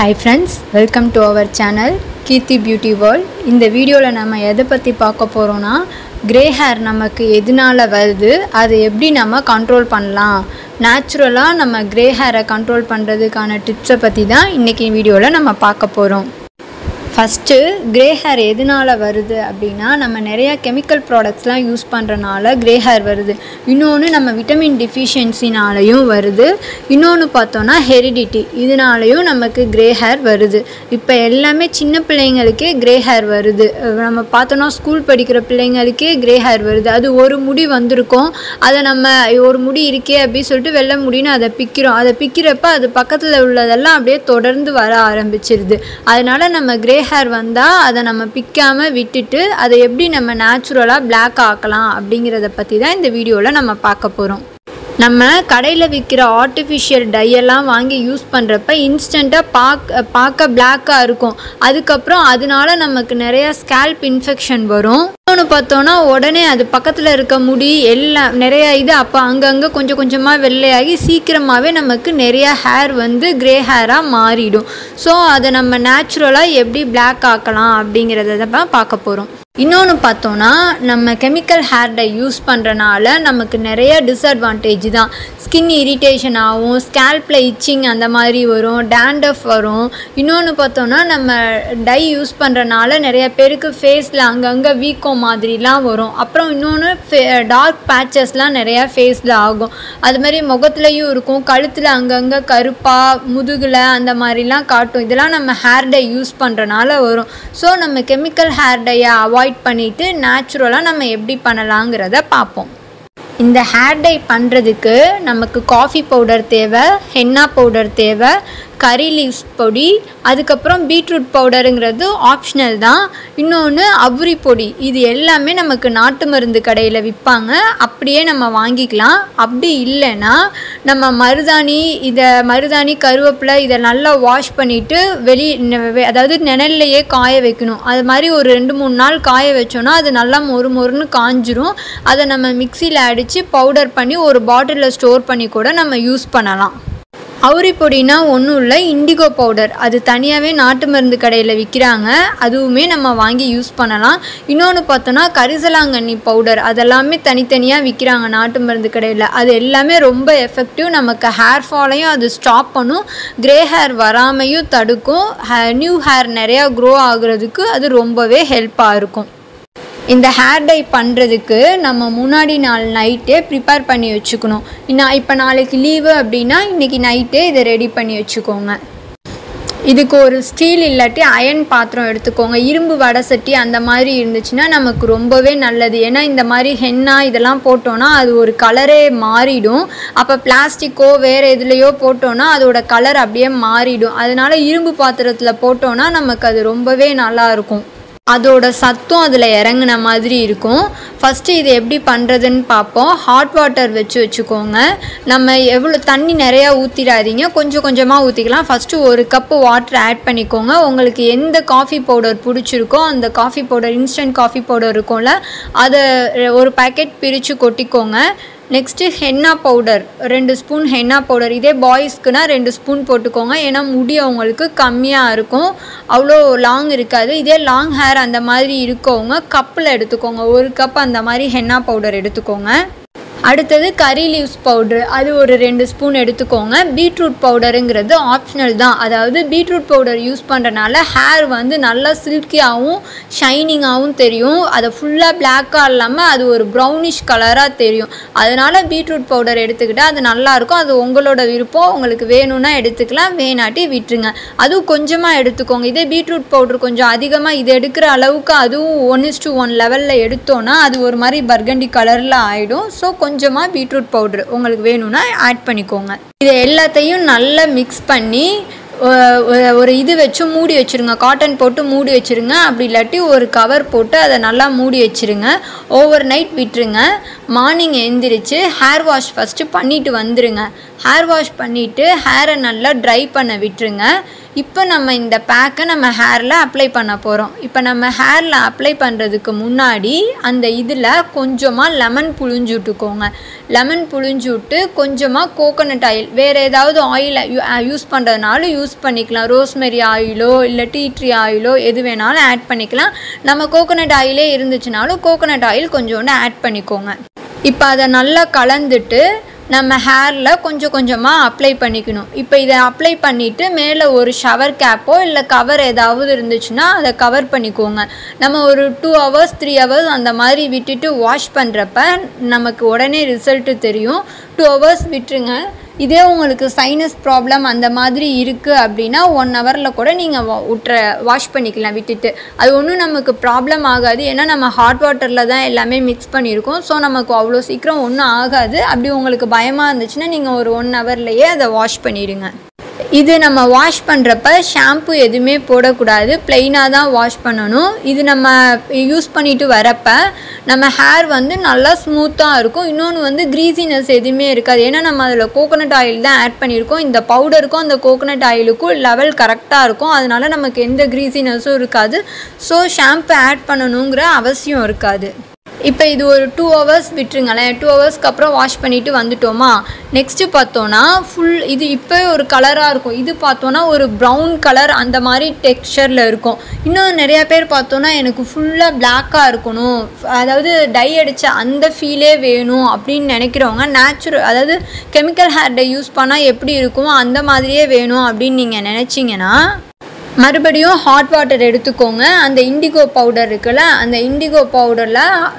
hi friends welcome to our channel Keerthi beauty world இந்த வீடியோவில் நம்ம எதை பற்றி பார்க்க போகிறோன்னா கிரே ஹேர் நமக்கு எதனால வருது அதை எப்படி நம்ம கண்ட்ரோல் பண்ணலாம் நேச்சுரலாக நம்ம கிரே ஹேரை கண்ட்ரோல் பண்ணுறதுக்கான டிப்ஸை பற்றி தான் இன்றைக்கி வீடியோவில் நம்ம பார்க்க போகிறோம் ஃபஸ்ட்டு கிரே ஹேர் எதனால வருது அப்படின்னா நம்ம நிறையா கெமிக்கல் ப்ராடக்ட்ஸ்லாம் யூஸ் பண்ணுறனால கிரே ஹேர் வருது இன்னொன்று நம்ம விட்டமின் டிஃபிஷியன்சினாலையும் வருது இன்னொன்று பார்த்தோன்னா ஹெரிடிட்டி இதனாலையும் நமக்கு கிரே ஹேர் வருது இப்போ எல்லாமே சின்ன பிள்ளைங்களுக்கே கிரே ஹேர் வருது அஹ் நம்ம பார்த்தோன்னா ஸ்கூல் படிக்கிற பிள்ளைங்களுக்கே கிரே ஹேர் வருது அது ஒரு முடி வந்திருக்கும் அதை நம்ம "ஐயோ, ஒரு முடி இருக்கே அப்படின்னு சொல்லிட்டு வெள்ளை முடின்னு அதை பிக்கிறோம் அதை பிக்கிறப்ப அது பக்கத்தில் உள்ளதெல்லாம் அப்படியே தொடர்ந்து வர ஆரம்பிச்சிருது அதனால நம்ம கிரே ஹேர் வந்தால் அதை நம்ம பிக்காமல் விட்டுட்டு அதை எப்படி நம்ம நேச்சுரலாக Black ஆக்கலாம் அப்படிங்கிறத பற்றி தான் இந்த வீடியோவில் நம்ம பார்க்க போகிறோம் நம்ம கடையில் விற்கிற ஆர்டிஃபிஷியல் டையெல்லாம் வாங்கி யூஸ் பண்ணுறப்ப இன்ஸ்டண்ட்டாக பார்க்க பார்க்க பிளாக்காக இருக்கும் அதுக்கப்புறம் அதனால நமக்கு நிறைய ஸ்கேல்ப் இன்ஃபெக்ஷன் வரும் இன்னொன்று பார்த்தோன்னா உடனே அது பக்கத்தில் இருக்க முடி எல்லாம் நிறைய இது அப்போ அங்கங்கே கொஞ்சம் கொஞ்சமாக வெள்ளையாகி சீக்கிரமாகவே நமக்கு நிறைய ஹேர் வந்து கிரே ஹேராக மாறிடும் ஸோ அதை நம்ம நேச்சுரலாக எப்படி Black ஆக்கலாம் அப்படிங்கிறத தான் பார்க்க போகிறோம் இன்னொன்று பார்த்தோன்னா நம்ம கெமிக்கல் ஹேர் டை யூஸ் பண்ணுறனால நமக்கு நிறைய டிஸ்அட்வான்டேஜ் தான் ஸ்கின் இரிட்டேஷன் ஆகும் ஸ்கேல்பில் இச்சிங் அந்த மாதிரி வரும் டேண்டஃப் வரும் இன்னொன்று பார்த்தோன்னா நம்ம டை யூஸ் பண்ணுறனால நிறைய பேருக்கு ஃபேஸில் அங்கங்கே வீக்கம் மாதிரிலாம் வரும் அப்புறம் இன்னொன்று டார்க் பேச்சஸ்லாம் நிறையா ஃபேஸில் ஆகும் அது மாதிரி முகத்துலையும் இருக்கும் கழுத்தில் அங்கங்கே கருப்பாக முதுகில் அந்த மாதிரிலாம் காட்டும் இதெல்லாம் நம்ம ஹேர் டை யூஸ் பண்ணுறனால வரும் ஸோ நம்ம கெமிக்கல் ஹேர் டையை அவாய்ட் பண்ணிவிட்டு நேச்சுரலாக நம்ம எப்படி பண்ணலாங்கிறத பார்ப்போம் இந்த ஹேர் டை பண்ணுறதுக்கு நமக்கு காஃபி பவுடர் தேவை ஹென்னா பவுடர் தேவை கறி லீவ்ஸ் பொடி அதுக்கப்புறம் பீட்ரூட் பவுடருங்கிறது ஆப்ஷனல் தான் இன்னொன்று அவுரி பொடி இது எல்லாமே நமக்கு நாட்டு மருந்து கடையில் விற்பாங்க அப்படியே நம்ம வாங்கிக்கலாம் அப்படி இல்லைன்னா நம்ம மருதாணி இதை மருதாணி கருவேப்பிலை இதை நல்லா வாஷ் பண்ணிவிட்டு வெளி ந- வெ- அதாவது நிழல்லையே காய வைக்கணும் அது மாதிரி ஒரு ரெண்டு மூணு நாள் காய வச்சோன்னா அது நல்லா மொறு மொறுன்னு காஞ்சிரும் அதை நம்ம மிக்சியில் அடித்து பவுடர் பண்ணி ஒரு பாட்டிலில் ஸ்டோர் பண்ணி கூட நம்ம யூஸ் பண்ணலாம் அவுரி பொடினா ஒன்றும் இல்லை இண்டிகோ பவுடர் அது தனியாகவே நாட்டு மருந்து கடையில் விற்கிறாங்க அதுவுமே நம்ம வாங்கி யூஸ் பண்ணலாம் இன்னொன்று பார்த்தோன்னா கரிசலாங்கண்ணி பவுடர் அதெல்லாமே தனித்தனியாக விற்கிறாங்க நாட்டு மருந்து கடையில் அது எல்லாமே ரொம்ப எஃபெக்டிவ் நமக்கு ஹேர் ஃபாலையும் அது ஸ்டாப் பண்ணும் கிரே ஹேர் வராமையும் தடுக்கும் நியூ ஹேர் நிறையா க்ரோ ஆகுறதுக்கு அது ரொம்பவே ஹெல்ப்பாக இருக்கும் இந்த ஹேர் டை பண்ணுறதுக்கு நம்ம முன்னாடி நாள் நைட்டே ப்ரிப்பேர் பண்ணி வச்சுக்கணும் நான் இப்போ நாளைக்கு லீவு அப்படின்னா இன்றைக்கி நைட்டே இதை ரெடி பண்ணி வச்சுக்கோங்க இதுக்கு ஒரு ஸ்டீல் இல்லாட்டி அயன் பாத்திரம் எடுத்துக்கோங்க இரும்பு வடை சட்டி அந்த மாதிரி இருந்துச்சுன்னா நமக்கு ரொம்பவே நல்லது ஏன்னா இந்த மாதிரி ஹென்னா இதெல்லாம் போட்டோன்னா அது ஒரு கலரே மாறிடும் அப்போ பிளாஸ்டிக்கோ வேறு எதுலேயோ போட்டோன்னா அதோட கலர் அப்படியே மாறிடும் அதனால இரும்பு பாத்திரத்தில் போட்டோன்னா நமக்கு அது ரொம்பவே நல்லா இருக்கும் அதோட சத்தம் அதில் இறங்குன மாதிரி இருக்கும் ஃபஸ்ட்டு இது எப்படி பண்ணுறதுன்னு பார்ப்போம் ஹாட் வாட்டர் வச்சு வச்சுக்கோங்க நம்ம எவ்வளோ தண்ணி நிறையா ஊற்றிடாதீங்க கொஞ்சம் கொஞ்சமாக ஊற்றிக்கலாம் ஃபஸ்ட்டு ஒரு கப்பு வாட்டர் ஆட் பண்ணிக்கோங்க உங்களுக்கு எந்த காஃபி பவுடர் பிடிச்சிருக்கோ அந்த coffee powder instant coffee powder இருக்கும்ல அதை ஒரு பேக்கெட் பிரித்து கொட்டிக்கோங்க நெக்ஸ்ட்டு ஹென்னா பவுடர் ரெண்டு ஸ்பூன் ஹென்னா பவுடர் இதே பாய்ஸ்க்குனா ரெண்டு ஸ்பூன் போட்டுக்கோங்க ஏன்னா முடி அவங்களுக்கு கம்மியாக இருக்கும் அவ்வளோ லாங் இருக்காது இதே லாங் ஹேர் அந்த மாதிரி இருக்கவங்க கப்பில் எடுத்துக்கோங்க ஒரு கப் அந்த மாதிரி ஹென்னா பவுடர் எடுத்துக்கோங்க அடுத்தது கறி லீவ்ஸ் பவுட்ரு அது ஒரு ரெண்டு ஸ்பூன் எடுத்துக்கோங்க பீட்ரூட் பவுடருங்கிறது ஆப்ஷனல் தான் அதாவது பீட்ரூட் பவுடர் யூஸ் பண்ணுறனால ஹேர் வந்து நல்லா சில்கியாகவும் ஷைனிங்காகவும் தெரியும் அதை ஃபுல்லாக பிளாக்காக இல்லாமல் அது ஒரு ப்ரௌனிஷ் கலராக தெரியும் அதனால் பீட்ரூட் பவுடர் எடுத்துக்கிட்டால் அது நல்லாயிருக்கும் அது உங்களோட விருப்பம் உங்களுக்கு வேணும்னா எடுத்துக்கலாம் வேணாட்டி விட்டுருங்க அதுவும் கொஞ்சமாக எடுத்துக்கோங்க இதே பீட்ரூட் பவுடர் கொஞ்சம் அதிகமாக இது எடுக்கிற அளவுக்கு அதுவும் ஒன் இஸ் டு ஒன் லெவலில் எடுத்தோன்னா அது ஒரு மாதிரி பர்கண்டி கலரில் ஆகிடும் ஸோ கொஞ்சமாக பீட்ரூட் பவுட்ரு உங்களுக்கு வேணும்னா ஆட் பண்ணிக்கோங்க இதை எல்லாத்தையும் நல்லா மிக்ஸ் பண்ணி ஒ- ஒ- ஒரு இது வச்சு மூடி வச்சுருங்க காட்டன் போட்டு மூடி வச்சுருங்க அப்படி இல்லாட்டி ஒரு கவர் போட்டு அதை நல்லா மூடி வச்சுருங்க ஓவர் நைட் விட்டுருங்க மார்னிங் எந்திரிச்சு ஹேர் வாஷ் ஃபஸ்ட்டு பண்ணிட்டு வந்துடுங்க ஹேர் வாஷ் பண்ணிவிட்டு ஹேரை நல்லா ட்ரை பண்ண விட்டுருங்க இப்போ நம்ம இந்த பேக்கை நம்ம ஹேரில் அப்ளை பண்ண போகிறோம் இப்போ நம்ம ஹேரில் அப்ளை பண்ணுறதுக்கு முன்னாடி அந்த இதில் கொஞ்சமாக லெமன் புழிஞ்சு விட்டுக்கோங்க லெமன் புழிஞ்சு விட்டு கொஞ்சமாக கோகோனட் ஆயில் வேறு ஏதாவது ஆயில் யூஸ் பண்ணுறதுனாலும் யூஸ் பண்ணிக்கலாம் ரோஸ்மெரி ஆயிலோ இல்லை டீ ட்ரீ ஆயிலோ எது வேணாலும் ஆட் பண்ணிக்கலாம் நம்ம கோகோனட் ஆயிலே இருந்துச்சுனாலும் கோகோனட் ஆயில் கொஞ்சோண்டு ஆட் பண்ணிக்கோங்க இப்போ அதை நல்லா கலந்துட்டு நம்ம ஹேரில் கொஞ்சம் கொஞ்சமாக அப்ளை பண்ணிக்கணும் இப்போ இதை அப்ளை பண்ணிவிட்டு மேலே ஒரு ஷவர் கேப்போ இல்லை கவர் ஏதாவது இருந்துச்சுன்னா அதை கவர் பண்ணிக்கோங்க நம்ம ஒரு டூ ஹவர்ஸ் த்ரீ ஹவர்ஸ் அந்த மாதிரி விட்டுட்டு வாஷ் பண்ணுறப்ப நமக்கு உடனே ரிசல்ட்டு தெரியும் டூ ஹவர்ஸ் விட்டுருங்க இதே உங்களுக்கு சைனஸ் ப்ராப்ளம் அந்த மாதிரி இருக்குது அப்படின்னா ஒன் ஹவரில் கூட நீங்கள் விட்டுற வாஷ் பண்ணிக்கலாம் விட்டுட்டு அது ஒன்றும் நமக்கு ப்ராப்ளம் ஆகாது ஏன்னா நம்ம ஹாட் வாட்டரில் தான் எல்லாமே மிக்ஸ் பண்ணியிருக்கோம் ஸோ நமக்கு அவ்வளோ சீக்கிரம் ஒன்றும் ஆகாது அப்படி உங்களுக்கு பயமாக இருந்துச்சுன்னா நீங்கள் ஒரு ஒன் ஹவர்லேயே அதை வாஷ் பண்ணிடுங்க இது நம்ம வாஷ் பண்ணுறப்ப ஷாம்பு எதுவுமே போடக்கூடாது ப்ளெயினாக தான் வாஷ் பண்ணணும் இது நம்ம யூஸ் பண்ணிட்டு வரப்ப நம்ம ஹேர் வந்து நல்லா ஸ்மூத்தாக இருக்கும் இன்னொன்று வந்து க்ரீசினஸ் எதுவுமே இருக்காது ஏன்னா நம்ம அதில் கோகோனட் ஆயில் தான் ஆட் பண்ணியிருக்கோம் இந்த பவுடருக்கும் அந்த கோகோனட் ஆயிலுக்கும் லெவல் கரெக்டாக இருக்கும் அதனால நமக்கு எந்த க்ரீசினஸும் இருக்காது ஸோ ஷாம்பு ஆட் பண்ணணுங்கிற அவசியம் இருக்காது இப்போ இது ஒரு டூ ஹவர்ஸ் விட்டுருங்களேன் டூ ஹவர்ஸ்க்கு அப்புறம் வாஷ் பண்ணிவிட்டு வந்துட்டோமா நெக்ஸ்ட்டு பார்த்தோன்னா ஃபுல் இது இப்போ ஒரு கலராக இருக்கும் இது பார்த்தோன்னா ஒரு ப்ரௌன் கலர் அந்த மாதிரி டெக்ஸ்சரில் இருக்கும் இன்னும் நிறையா பேர் பார்த்தோன்னா எனக்கு ஃபுல்லாக பிளாக்காக இருக்கணும் அதாவது டை அடித்த அந்த ஃபீலே வேணும் அப்படின்னு நினைக்கிறவங்க நேச்சுரல் அதாவது கெமிக்கல் ஹேர் டை யூஸ் பண்ணால் எப்படி இருக்குமோ அந்த மாதிரியே வேணும் அப்படின்னு நீங்கள் நினச்சிங்கன்னா மறுபடியும் ஹாட் வாட்டர் எடுத்துக்கோங்க அந்த இண்டிகோ பவுடர் இருக்குல்ல அந்த இண்டிகோ பவுடரில்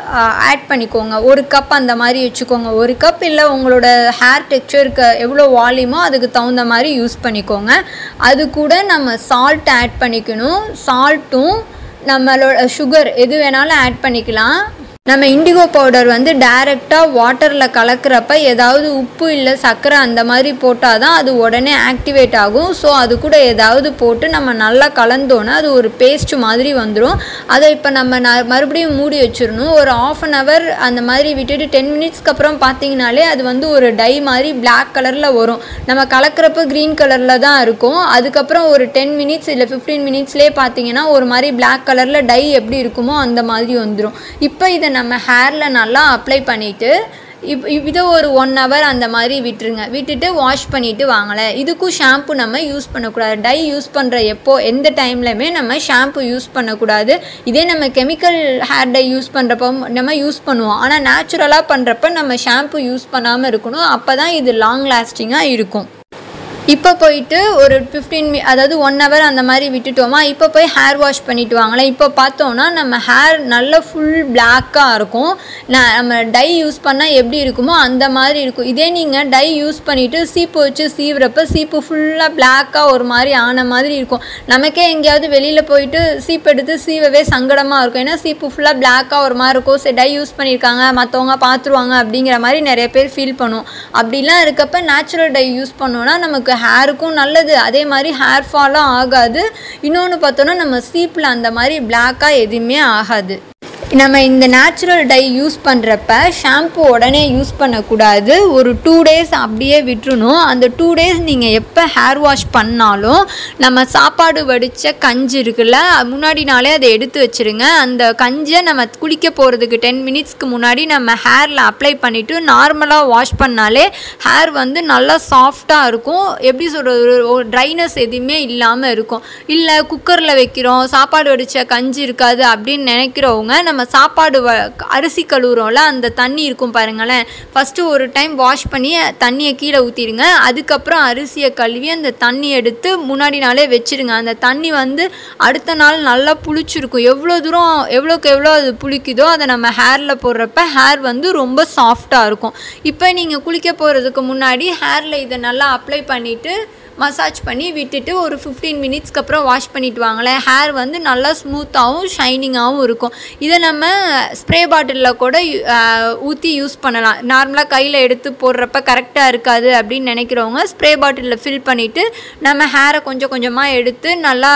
ஆட் பண்ணிக்கோங்க ஒரு கப் அந்த மாதிரி வச்சுக்கோங்க ஒரு கப் இல்லை உங்களோட ஹேர் டெக்ஸ்சருக்கு எவ்வளோ வால்யூமோ அதுக்கு தகுந்த மாதிரி யூஸ் பண்ணிக்கோங்க அது கூட நம்ம சால்ட் ஆட் பண்ணிக்கணும் சால்ட்டும் நம்மளோட சுகர் எது வேணாலும் ஆட் பண்ணிக்கலாம் நம்ம இண்டிகோ பவுடர் வந்து டைரெக்டாக வாட்டரில் கலக்கிறப்ப ஏதாவது உப்பு இல்லை சர்க்கரை அந்த மாதிரி போட்டால் தான் அது உடனே ஆக்டிவேட் ஆகும் ஸோ அது கூட ஏதாவது போட்டு நம்ம நல்லா கலந்தோன்னா அது ஒரு பேஸ்ட் மாதிரி வந்துடும் அதை இப்போ நம்ம ந மறுபடியும் மூடி வச்சிடணும் ஒரு ஆஃப் அன் ஹவர் அந்த மாதிரி விட்டுட்டு டென் மினிட்ஸ்க்கு அப்புறம் பார்த்தீங்கனாலே அது வந்து ஒரு டை மாதிரி பிளாக் கலரில் வரும் நம்ம கலக்கிறப்ப க்ரீன் கலரில் தான் இருக்கும் அதுக்கப்புறம் ஒரு டென் மினிட்ஸ் இல்லை ஃபிஃப்டீன் மினிட்ஸ்லேயே பார்த்தீங்கன்னா ஒரு மாதிரி பிளாக் கலரில் டை எப்படி இருக்குமோ அந்த மாதிரி வந்துடும் இப்போ இதை நம்ம ஹேரில் நல்லா அப்ளை பண்ணிவிட்டு இப் இதை ஒரு ஒன் ஹவர் அந்த மாதிரி விட்டுருங்க விட்டுட்டு வாஷ் பண்ணிவிட்டு வாங்கலை இதுக்கும் ஷாம்பு நம்ம யூஸ் பண்ணக்கூடாது டை யூஸ் பண்ணுற எப்போ எந்த டைம்லையுமே நம்ம ஷாம்பு யூஸ் பண்ணக்கூடாது இதே நம்ம கெமிக்கல் ஹேர் டை யூஸ் பண்ணுறப்போ நம்ம யூஸ் பண்ணுவோம் ஆனால் நேச்சுரலாக பண்ணுறப்ப நம்ம ஷாம்பு யூஸ் பண்ணாமல் இருக்கணும் அப்போ தான் இது லாங் லாஸ்டிங்காக இருக்கும் இப்போ போயிட்டு ஒரு ஃபிஃப்டீன் மி அதாவது ஒன் ஹவர் அந்த மாதிரி விட்டுட்டோமா இப்போ போய் ஹேர் வாஷ் பண்ணிட்டு வாங்களேன் இப்போ பார்த்தோன்னா நம்ம ஹேர் நல்ல ஃபுல் பிளாக்காக இருக்கும் நான் நம்ம டை யூஸ் பண்ணால் எப்படி இருக்குமோ அந்த மாதிரி இருக்கும் இதே நீங்கள் டை யூஸ் பண்ணிவிட்டு சீப்பு வச்சு சீவுறப்ப சீப்பு ஃபுல்லாக பிளாக்காக ஒரு மாதிரி ஆன மாதிரி இருக்கும் நமக்கே எங்கேயாவது வெளியில் போயிட்டு சீப்பு எடுத்து சீவவே சங்கடமாக இருக்கும் ஏன்னா சீப்பு ஃபுல்லாக பிளாக்காக ஒரு மாதிரி இருக்கும் சரி டை யூஸ் பண்ணியிருக்காங்க மற்றவங்க பார்த்துருவாங்க அப்படிங்கிற மாதிரி நிறைய பேர் ஃபீல் பண்ணுவோம் அப்படிலாம் இருக்கப்ப நேச்சுரல் டை யூஸ் பண்ணோன்னா நமக்கு ஹேருக்கும் நல்லது அதே மாதிரி ஹேர் ஃபாலும் ஆகாது இன்னொன்று பார்த்தோன்னா நம்ம சீப்பில் அந்த மாதிரி பிளாக்காக எதுவுமே ஆகாது நம்ம இந்த நேச்சுரல் டை யூஸ் பண்ணுறப்ப ஷாம்பு உடனே யூஸ் பண்ணக்கூடாது ஒரு டூ டேஸ் அப்படியே விட்டுறணும் அந்த டூ டேஸ் நீங்கள் எப்போ ஹேர் வாஷ் பண்ணாலும் நம்ம சாப்பாடு வடித்த கஞ்சி இருக்குல்ல முன்னாடி நாளே அதை எடுத்து வச்சுருங்க அந்த கஞ்சியை நம்ம குளிக்க போகிறதுக்கு டென் மினிட்ஸ்க்கு முன்னாடி நம்ம ஹேரில் அப்ளை பண்ணிவிட்டு நார்மலாக வாஷ் பண்ணாலே ஹேர் வந்து நல்லா சாஃப்டாக இருக்கும் எப்படி சொல்கிறது ஒரு ட்ரைனஸ் எதுவுமே இல்லாமல் இருக்கும் இல்லை குக்கரில் வைக்கிறோம் சாப்பாடு வடித்த கஞ்சி இருக்காது அப்படின்னு நினைக்கிறவங்க நம்ம சாப்பாடு வ அரிசி கழுவுறோம்ல அந்த தண்ணி இருக்கும் பாருங்களேன் ஃபஸ்ட்டு ஒரு டைம் வாஷ் பண்ணி தண்ணியை கீழே ஊற்றிடுங்க அதுக்கப்புறம் அரிசியை கழுவி அந்த தண்ணி எடுத்து முன்னாடி நாளே வச்சிடுங்க அந்த தண்ணி வந்து அடுத்த நாள் நல்லா புளிச்சிருக்கும் எவ்வளோ தூரம் எவ்வளோக்கு எவ்வளோ அது புளிக்குதோ அதை நம்ம ஹேரில் போடுறப்ப ஹேர் வந்து ரொம்ப சாஃப்டாக இருக்கும் இப்போ நீங்கள் குளிக்க போகிறதுக்கு முன்னாடி ஹேரில் இதை நல்லா அப்ளை பண்ணிவிட்டு மசாஜ் பண்ணி விட்டுட்டு ஒரு ஃபிஃப்டீன் மினிட்ஸ்க்கு அப்புறம் வாஷ் பண்ணிட்டு வாங்களேன் ஹேர் வந்து நல்லா ஸ்மூத்தாகவும் ஷைனிங்காகவும் இருக்கும் இதை நம்ம ஸ்ப்ரே பாட்டிலில் கூட ஊற்றி யூஸ் பண்ணலாம் நார்மலாக கையில் எடுத்து போடுறப்ப கரெக்டாக இருக்காது அப்படின்னு நினைக்கிறவங்க ஸ்ப்ரே பாட்டிலில் ஃபில் பண்ணிவிட்டு நம்ம ஹேரை கொஞ்சம் கொஞ்சமாக எடுத்து நல்லா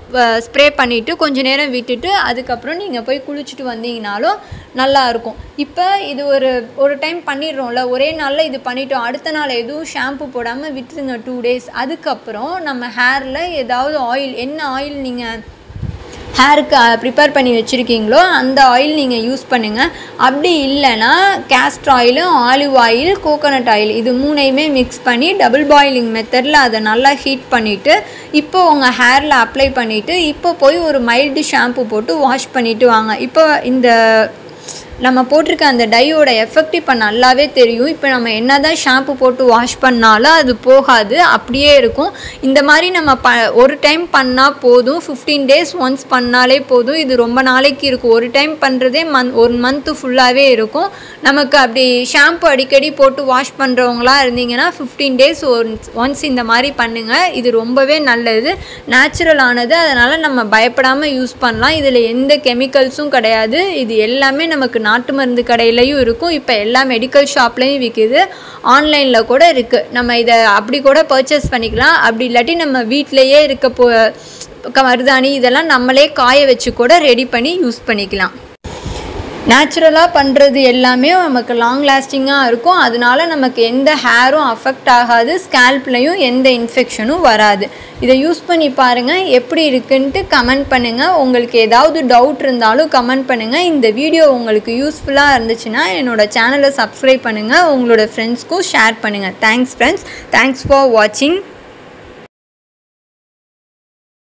ஸ்ப்ரே பண்ணிவிட்டு கொஞ்ச நேரம் விட்டுட்டு அதுக்கப்புறம் நீங்கள் போய் குளிச்சுட்டு வந்தீங்கனாலும் நல்லா இருக்கும் இப்போ இது ஒரு ஒரு டைம் பண்ணிடுறோம்ல ஒரே நாளில் இது பண்ணிட்டோம் அடுத்த நாள் எதுவும் ஷாம்பு போடாமல் விட்டுருங்க டூ டேஸ் அதுக்கப்புறம் நம்ம ஹேரில் ஏதாவது ஆயில் என்ன ஆயில் நீங்கள் ஹேருக்கு ப்ரிப்பேர் பண்ணி வச்சுருக்கீங்களோ அந்த ஆயில் நீங்கள் யூஸ் பண்ணுங்கள் அப்படி இல்லைன்னா castor oil olive oil coconut oil இது மூணையுமே மிக்ஸ் பண்ணி டபுள் பாயிலிங் மெத்தடில் அதை நல்லா ஹீட் பண்ணிவிட்டு இப்போ உங்கள் ஹேரில் அப்ளை பண்ணிவிட்டு இப்போ போய் ஒரு மைல்டு ஷாம்பு போட்டு வாஷ் பண்ணிவிட்டு வாங்க இப்போ இந்த நம்ம போட்டிருக்க அந்த டையோட எஃபெக்ட் இப்போ நல்லாவே தெரியும் இப்போ நம்ம என்ன தான் ஷாம்பு போட்டு வாஷ் பண்ணாலும் அது போகாது அப்படியே இருக்கும் இந்த மாதிரி நம்ம ப ஒரு டைம் பண்ணால் போதும் ஃபிஃப்டீன் டேஸ் ஒன்ஸ் பண்ணாலே போதும் இது ரொம்ப நாளைக்கு இருக்கும் ஒரு டைம் பண்ணுறதே மந்த் ஒரு மந்த்து ஃபுல்லாகவே இருக்கும் நமக்கு அப்படி ஷாம்பு அடிக்கடி போட்டு வாஷ் பண்ணுறவங்களா இருந்தீங்கன்னா ஃபிஃப்டீன் டேஸ் ஒன்ஸ் ஒன்ஸ் இந்த மாதிரி பண்ணுங்கள் இது ரொம்பவே நல்லது நேச்சுரலானது அதனால் நம்ம பயப்படாமல் யூஸ் பண்ணலாம் இதில் எந்த கெமிக்கல்ஸும் கிடையாது இது எல்லாமே நமக்கு நாட்டு மருந்து கடையிலையும் இருக்கும் இப்போ எல்லா மெடிக்கல் ஷாப்லேயும் விற்கிது ஆன்லைனில் கூட இருக்குது நம்ம இதை அப்படி கூட பர்ச்சேஸ் பண்ணிக்கலாம் அப்படி இல்லாட்டி நம்ம வீட்டிலையே இருக்க போ மருதாணி இதெல்லாம் நம்மளே காய வச்சு கூட ரெடி பண்ணி யூஸ் பண்ணிக்கலாம் நேச்சுரலாக பண்ணுறது எல்லாமே நமக்கு லாங் லாஸ்டிங்காக இருக்கும் அதனால நமக்கு எந்த ஹேரும் அஃபெக்ட் ஆகாது ஸ்கேல்ப்லேயும் எந்த இன்ஃபெக்ஷனும் வராது இதை யூஸ் பண்ணி பாருங்கள் எப்படி இருக்குன்ட்டு கமெண்ட் பண்ணுங்கள் உங்களுக்கு ஏதாவது டவுட் இருந்தாலும் கமெண்ட் பண்ணுங்கள் இந்த வீடியோ உங்களுக்கு யூஸ்ஃபுல்லாக இருந்துச்சுன்னா என்னோடய சேனலை சப்ஸ்கிரைப் பண்ணுங்கள் உங்களோட ஃப்ரெண்ட்ஸ்க்கும் ஷேர் பண்ணுங்கள் தேங்க்ஸ் ஃப்ரெண்ட்ஸ் தேங்க்ஸ் ஃபார் வாட்சிங்